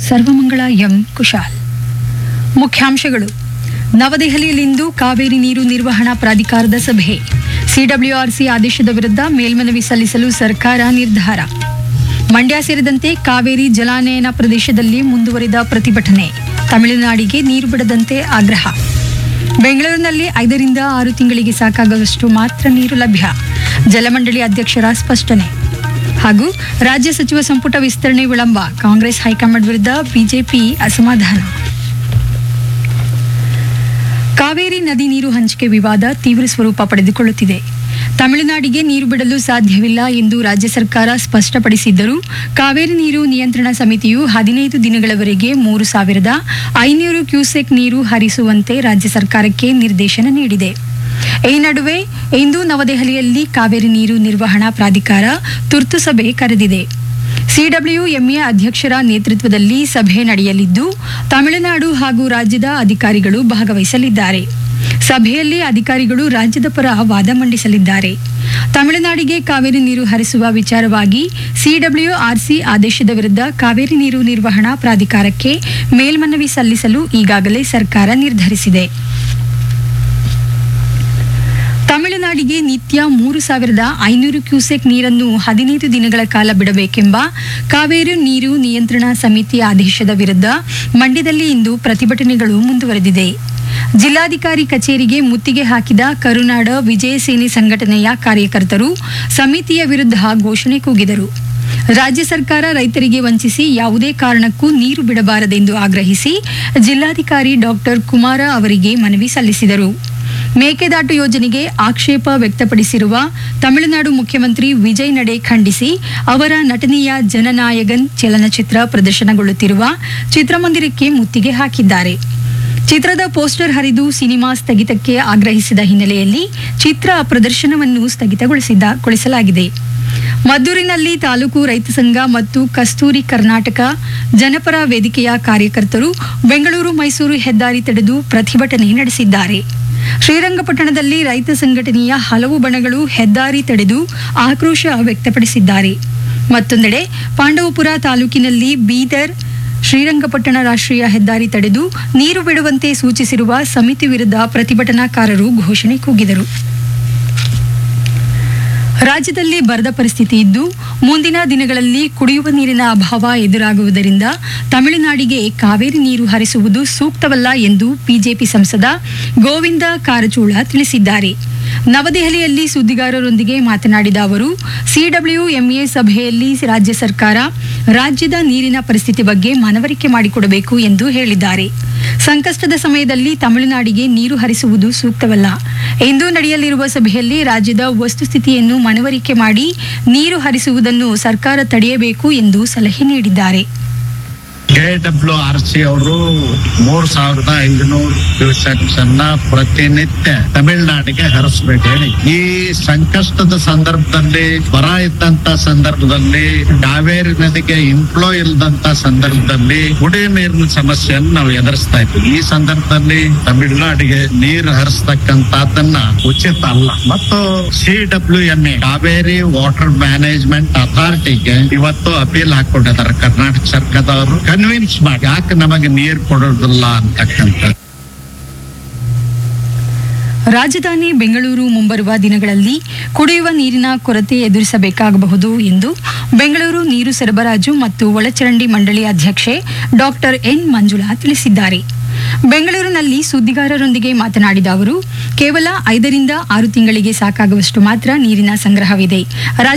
Sarvamangala M Kushal ಮುಖ್ಯಾಂಶಗಳು ನವದೆಹಲಿಯಲ್ಲಿಂದು ಕಾವೇರಿ ನೀರು ನಿರ್ವಹಣಾ ಪ್ರಾಧಿಕಾರದ ಸಭೆ ಸಿಡಬ್ಲ್ಯೂಆರ್ಸಿ ಆದೇಶದ ವಿರುದ್ಧ ಮೇಲ್ಮನವಿ ಸಲ್ಲಿಸಲು ಸರ್ಕಾರ ನಿರ್ಧಾರ ಮಂಡ್ಯ ಸೇರಿದಂತೆ ಕಾವೇರಿ ಜಲಾನಯನ ಪ್ರದೇಶದಲ್ಲಿ ಮುಂದುವರಿದ ಪ್ರತಿಭಟನೆ ತಮಿಳುನಾಡಿಗೆ ನೀರು ಬಿಡದಂತೆ ಆಗ್ರಹ ಬೆಂಗಳೂರಿನಲ್ಲಿ ಐದರಿಂದ ಆರು ತಿಂಗಳಿಗೆ ಸಾಕಾಗುವಷ್ಟು ಮಾತ್ರ ನೀರು ಲಭ್ಯ ಜಲಮಂಡಳಿ ಅಧ್ಯಕ್ಷರ ಸ್ಪಷ್ಟನೆ ಹಾಗೂ ರಾಜ್ಯ ಸಚಿವ ಸಂಪುಟ ವಿಸ್ತರಣೆ ವಿಳಂಬ ಕಾಂಗ್ರೆಸ್ ಹೈಕಮಾಂಡ್ ವಿರುದ್ಧ ಬಿಜೆಪಿ ಅಸಮಾಧಾನ ಕಾವೇರಿ ನದಿ ನೀರು ಹಂಚಿಕೆ ವಿವಾದ ತೀವ್ರ ಸ್ವರೂಪ ಪಡೆದುಕೊಳ್ಳುತ್ತಿದೆ ತಮಿಳುನಾಡಿಗೆ ನೀರು ಬಿಡಲು ಸಾಧ್ಯವಿಲ್ಲ ಎಂದು ರಾಜ್ಯ ಸರ್ಕಾರ ಸ್ಪಷ್ಟಪಡಿಸಿದ್ದರೂ ಕಾವೇರಿ ನೀರು ನಿಯಂತ್ರಣ ಸಮಿತಿಯು ಹದಿನೈದು ದಿನಗಳವರೆಗೆ ಮೂರು ಸಾವಿರದ ಐನೂರು ಕ್ಯೂಸೆಕ್ ನೀರು ಹರಿಸುವಂತೆ ರಾಜ್ಯ ಸರ್ಕಾರಕ್ಕೆ ನಿರ್ದೇಶನ ನೀಡಿದೆ ಈ ನಡುವೆ ಇಂದು ನವದೆಹಲಿಯಲ್ಲಿ ಕಾವೇರಿ ನೀರು ನಿರ್ವಹಣಾ ಪ್ರಾಧಿಕಾರ ತುರ್ತು ಸಭೆ ಕರೆದಿದೆ ಸಿಡಬ್ಲ್ಯೂಎಂಎ ಅಧ್ಯಕ್ಷರ ನೇತೃತ್ವದಲ್ಲಿ ಸಭೆ ನಡೆಯಲಿದ್ದು ತಮಿಳುನಾಡು ಹಾಗೂ ರಾಜ್ಯದ ಅಧಿಕಾರಿಗಳು ಭಾಗವಹಿಸಲಿದ್ದಾರೆ ಸಭೆಯಲ್ಲಿ ಅಧಿಕಾರಿಗಳು ರಾಜ್ಯದ ಪರ ವಾದ ಮಂಡಿಸಲಿದ್ದಾರೆ ತಮಿಳುನಾಡಿಗೆ ಕಾವೇರಿ ನೀರು ಹರಿಸುವ ವಿಚಾರವಾಗಿ ಸಿಡಬ್ಲ್ಯೂಆರ್ಸಿ ಆದೇಶದ ವಿರುದ್ಧ ಕಾವೇರಿ ನೀರು ನಿರ್ವಹಣಾ ಪ್ರಾಧಿಕಾರಕ್ಕೆ ಮೇಲ್ಮನವಿ ಸಲ್ಲಿಸಲು ಈಗಾಗಲೇ ಸರ್ಕಾರ ನಿರ್ಧರಿಸಿದೆ ತಮಿಳುನಾಡಿಗೆ ನಿತ್ಯ ಮೂರು ಸಾವಿರದ ಐನೂರು ಕ್ಯೂಸೆಕ್ ನೀರನ್ನು ಹದಿನೈದು ದಿನಗಳ ಕಾಲ ಬಿಡಬೇಕೆಂಬ ಕಾವೇರಿ ನೀರು ನಿಯಂತ್ರಣ ಸಮಿತಿ ಆದೇಶದ ವಿರುದ್ಧ ಮಂಡ್ಯದಲ್ಲಿ ಇಂದು ಪ್ರತಿಭಟನೆಗಳು ಮುಂದುವರೆದಿದೆ ಜಿಲ್ಲಾಧಿಕಾರಿ ಕಚೇರಿಗೆ ಮುತ್ತಿಗೆ ಹಾಕಿದ ಕರುನಾಡ ವಿಜಯ ಸೇನೆ ಸಂಘಟನೆಯ ಕಾರ್ಯಕರ್ತರು ಸಮಿತಿಯ ವಿರುದ್ಧ ಘೋಷಣೆ ಕೂಗಿದರು ರಾಜ್ಯ ಸರ್ಕಾರ ರೈತರಿಗೆ ವಂಚಿಸಿ ಯಾವುದೇ ಕಾರಣಕ್ಕೂ ನೀರು ಬಿಡಬಾರದೆಂದು ಆಗ್ರಹಿಸಿ ಜಿಲ್ಲಾಧಿಕಾರಿ ಡಾಕ್ಟರ್ ಕುಮಾರ ಅವರಿಗೆ ಮನವಿ ಸಲ್ಲಿಸಿದರು ಮೇಕೆದಾಟು ಯೋಜನೆಗೆ ಆಕ್ಷೇಪ ವ್ಯಕ್ತಪಡಿಸಿರುವ ತಮಿಳುನಾಡು ಮುಖ್ಯಮಂತ್ರಿ ವಿಜಯ್ ನಡೆ ಖಂಡಿಸಿ ಅವರ ನಟನೆಯ ಜನನಾಯಗನ್ ಚಲನಚಿತ್ರ ಪ್ರದರ್ಶನಗೊಳ್ಳುತ್ತಿರುವ ಚಿತ್ರಮಂದಿರಕ್ಕೆ ಮುತ್ತಿಗೆ ಹಾಕಿದ್ದಾರೆ ಚಿತ್ರದ ಪೋಸ್ಟರ್ ಹರಿದು ಸಿನಿಮಾ ಸ್ಥಗಿತಕ್ಕೆ ಆಗ್ರಹಿಸಿದ ಹಿನ್ನೆಲೆಯಲ್ಲಿ ಚಿತ್ರ ಪ್ರದರ್ಶನವನ್ನು ಸ್ಥಗಿತಗೊಳಿಸಿದ ಗೊಳಿಸಲಾಗಿದೆ ಮದ್ದೂರಿನಲ್ಲಿ ತಾಲೂಕು ರೈತ ಸಂಘ ಮತ್ತು ಕಸ್ತೂರಿ ಕರ್ನಾಟಕ ಜನಪರ ವೇದಿಕೆಯ ಕಾರ್ಯಕರ್ತರು ಬೆಂಗಳೂರು ಮೈಸೂರು ಹೆದ್ದಾರಿ ತಡೆದು ಪ್ರತಿಭಟನೆ ನಡೆಸಿದ್ದಾರೆ ಶ್ರೀರಂಗಪಟ್ಟಣದಲ್ಲಿ ರೈತ ಸಂಘಟನೆಯ ಹಲವು ಬಣಗಳು ಹೆದ್ದಾರಿ ತಡೆದು ಆಕ್ರೋಶ ವ್ಯಕ್ತಪಡಿಸಿದ್ದಾರೆ ಮತ್ತೊಂದೆಡೆ ಪಾಂಡವಪುರ ತಾಲೂಕಿನಲ್ಲಿ ಬೀದರ್ ಶ್ರೀರಂಗಪಟ್ಟಣ ರಾಷ್ಟ್ರೀಯ ಹೆದ್ದಾರಿ ತಡೆದು ನೀರು ಬಿಡುವಂತೆ ಸೂಚಿಸಿರುವ ಸಮಿತಿ ವಿರುದ್ಧ ಪ್ರತಿಭಟನಾಕಾರರು ಘೋಷಣೆ ಕೂಗಿದರು ರಾಜ್ಯದಲ್ಲಿ ಬರದ ಪರಿಸ್ಥಿತಿ ಇದ್ದು ಮುಂದಿನ ದಿನಗಳಲ್ಲಿ ಕುಡಿಯುವ ನೀರಿನ ಅಭಾವ ಎದುರಾಗುವುದರಿಂದ ತಮಿಳುನಾಡಿಗೆ ಕಾವೇರಿ ನೀರು ಹರಿಸುವುದು ಸೂಕ್ತವಲ್ಲ ಎಂದು ಬಿಜೆಪಿ ಸಂಸದ ಗೋವಿಂದ ಕಾರಜೋಳ ತಿಳಿಸಿದ್ದಾರೆ ನವದೆಹಲಿಯಲ್ಲಿ ಸುದ್ದಿಗಾರರೊಂದಿಗೆ ಮಾತನಾಡಿದ ಅವರು ಸಿಡಬ್ಲ್ಯೂಎಂಎ ಸಭೆಯಲ್ಲಿ ರಾಜ್ಯ ಸರ್ಕಾರ ರಾಜ್ಯದ ನೀರಿನ ಪರಿಸ್ಥಿತಿ ಬಗ್ಗೆ ಮನವರಿಕೆ ಮಾಡಿಕೊಡಬೇಕು ಎಂದು ಹೇಳಿದ್ದಾರೆ ಸಂಕಷ್ಟದ ಸಮಯದಲ್ಲಿ ತಮಿಳುನಾಡಿಗೆ ನೀರು ಹರಿಸುವುದು ಸೂಕ್ತವಲ್ಲ ಇಂದು ನಡೆಯಲಿರುವ ಸಭೆಯಲ್ಲಿ ರಾಜ್ಯದ ವಸ್ತುಸ್ಥಿತಿಯನ್ನು ಮನವರಿಕೆ ಮಾಡಿ ನೀರು ಹರಿಸುವುದನ್ನು ಸರ್ಕಾರ ತಡೆಯಬೇಕು ಎಂದು ಸಲಹೆ ನೀಡಿದ್ದಾರೆ ಕೆಡಬ್ಲ್ಯೂ ಆರ್ ಸಿ ಅವರು ಮೂರ್ ಸಾವಿರದ ಐದುನೂರು ಕ್ಯೂಸೆಕ್ಸ್ ಅನ್ನ ಪ್ರತಿನಿತ್ಯ ತಮಿಳುನಾಡಿಗೆ ಹರಿಸ್ಬೇಕು ಹೇಳಿ ಈ ಸಂಕಷ್ಟದ ಸಂದರ್ಭದಲ್ಲಿ ಬರ ಇದ್ದಂತ ಸಂದರ್ಭದಲ್ಲಿ ಕಾವೇರಿ ನದಿಗೆ ಇನ್ಫ್ಲೋ ಇಲ್ಲದಂತ ಸಂದರ್ಭದಲ್ಲಿ ಕುಡಿಯುವ ನೀರಿನ ಸಮಸ್ಯೆಯನ್ನು ನಾವು ಎದುರಿಸ್ತಾ ಇದ್ವಿ ಈ ಸಂದರ್ಭದಲ್ಲಿ ತಮಿಳುನಾಡಿಗೆ ನೀರು ಹರಿಸ್ತಕ್ಕಂತದನ್ನ ಉಚಿತ ಅಲ್ಲ ಮತ್ತು C W M A Kaveri water management ಅಥಾರಿಟಿಗೆ ಇವತ್ತು ಅಪೀಲ್ ಹಾಕೊಂಡಿದ್ದಾರೆ ಕರ್ನಾಟಕ ಸರ್ಕಾರದವರು ಕನ್ವಿನ್ಸ್ ಮಾಡಿ ಯಾಕೆ ನಮಗೆ ನೀರು ಕೊಡೋದಿಲ್ಲ ಅಂತಕ್ಕಂಥ ರಾಜಧಾನಿ ಬೆಂಗಳೂರು ಮುಂಬರುವ ದಿನಗಳಲ್ಲಿ ಕುಡಿಯುವ ನೀರಿನ ಕೊರತೆ ಎದುರಿಸಬೇಕಾಗಬಹುದು ಎಂದು ಬೆಂಗಳೂರು ನೀರು ಸರಬರಾಜು ಮತ್ತು ಒಳಚರಂಡಿ ಮಂಡಳಿ ಅಧ್ಯಕ್ಷೆ ಡಾಕ್ಟರ್ ಎನ್ ಮಂಜುಳಾ ತಿಳಿಸಿದ್ದಾರೆ ಬೆಂಗಳೂರಿನಲ್ಲಿ ಸುದ್ದಿಗಾರರೊಂದಿಗೆ ಮಾತನಾಡಿದ ಅವರು ಕೇವಲ ಐದರಿಂದ ಆರು ತಿಂಗಳಿಗೆ ಸಾಕಾಗುವಷ್ಟು ಮಾತ್ರ ನೀರಿನ ಸಂಗ್ರಹವಿದೆ